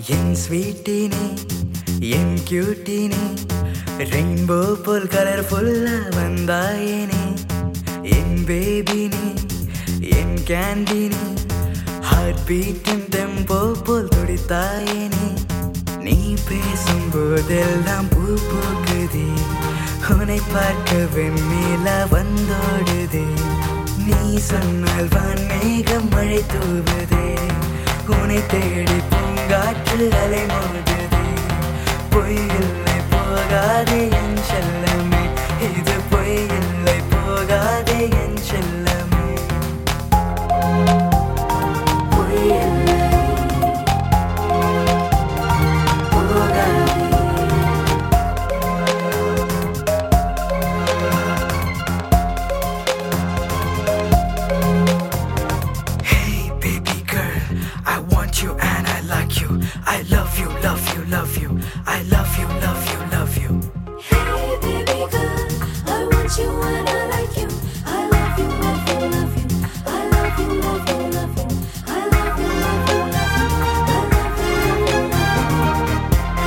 என் ஸ்வீட்டினி என் கியூட்டினி rainbow போல் கலர்ஃபுல்லா வந்தாயேனே என் பேபினி என் கேண்டினி heart பீட்டின் tempo போல் துடித்தாயேனே நீ பேசும்போதெல்லாம் பூ பூக்குதே உன்னை பார்க்க வெண்ணிலா வந்தோடுதே நீ சொன்னால் வான் மேகம் மழை தூவுதே உன்னை தேடி பூங்காற்று அலை மோதுதே பொய் இல்லை போகாதே என் செல்லமே இது பொய் இல்லை போகாதே என் செல்லமே பொய் இல்லை போகாதே Hey, baby girl, I want you and I like you. I love you, love you, love you. I love you, love you, love you. Hey, baby girl, I want you and I like you. I love you, love you, love you. I love you, love you, love you. I love you, love you, love you. I love you, love you, love you.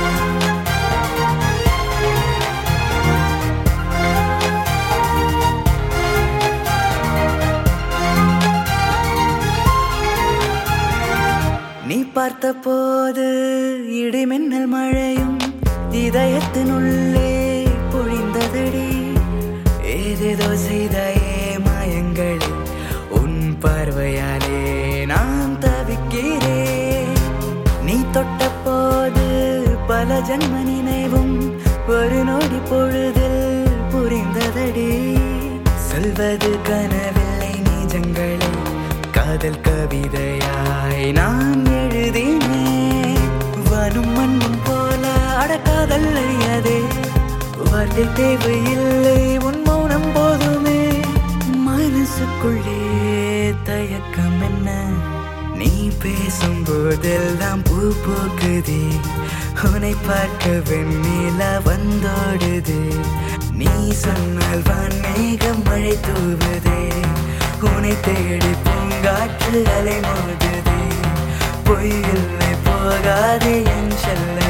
நீ பார்த்த போது இடிமின்னல் மழையும் இதயத்தினுள்ளே பொழிந்ததடி ஏதேதோ செய்த மாயங்களே உன் பார்வையாலே நான் தவிக்கிறேன் நீ தொட்ட போது பல ஜன்ம நினைவும் ஒரு நொடி பொழுதில் புரிந்ததடி சொல்வது கனவில்லை நிஜங்களே காதல் கவிதையாய் நான் எழுதினேன் வனும் மண்ணும் போல அடக்காதல் அழியாதே வார்த்தை தேவையில்லை உன் மௌனம் போதுமே மனசுக்குள்ளே தயக்கம் என்ன நீ பேசும்போதெல்லாம் பூ பூக்குதே உன்னை பார்க்க வெண்ணிலா வந்தோடுது நீ சொன்னால் வான் மேகம் மழை தூவுதே உன்னை தேடி பூங்காற்று அலை மோதுதே பொய் இல்லை போகாதே என் செல்ல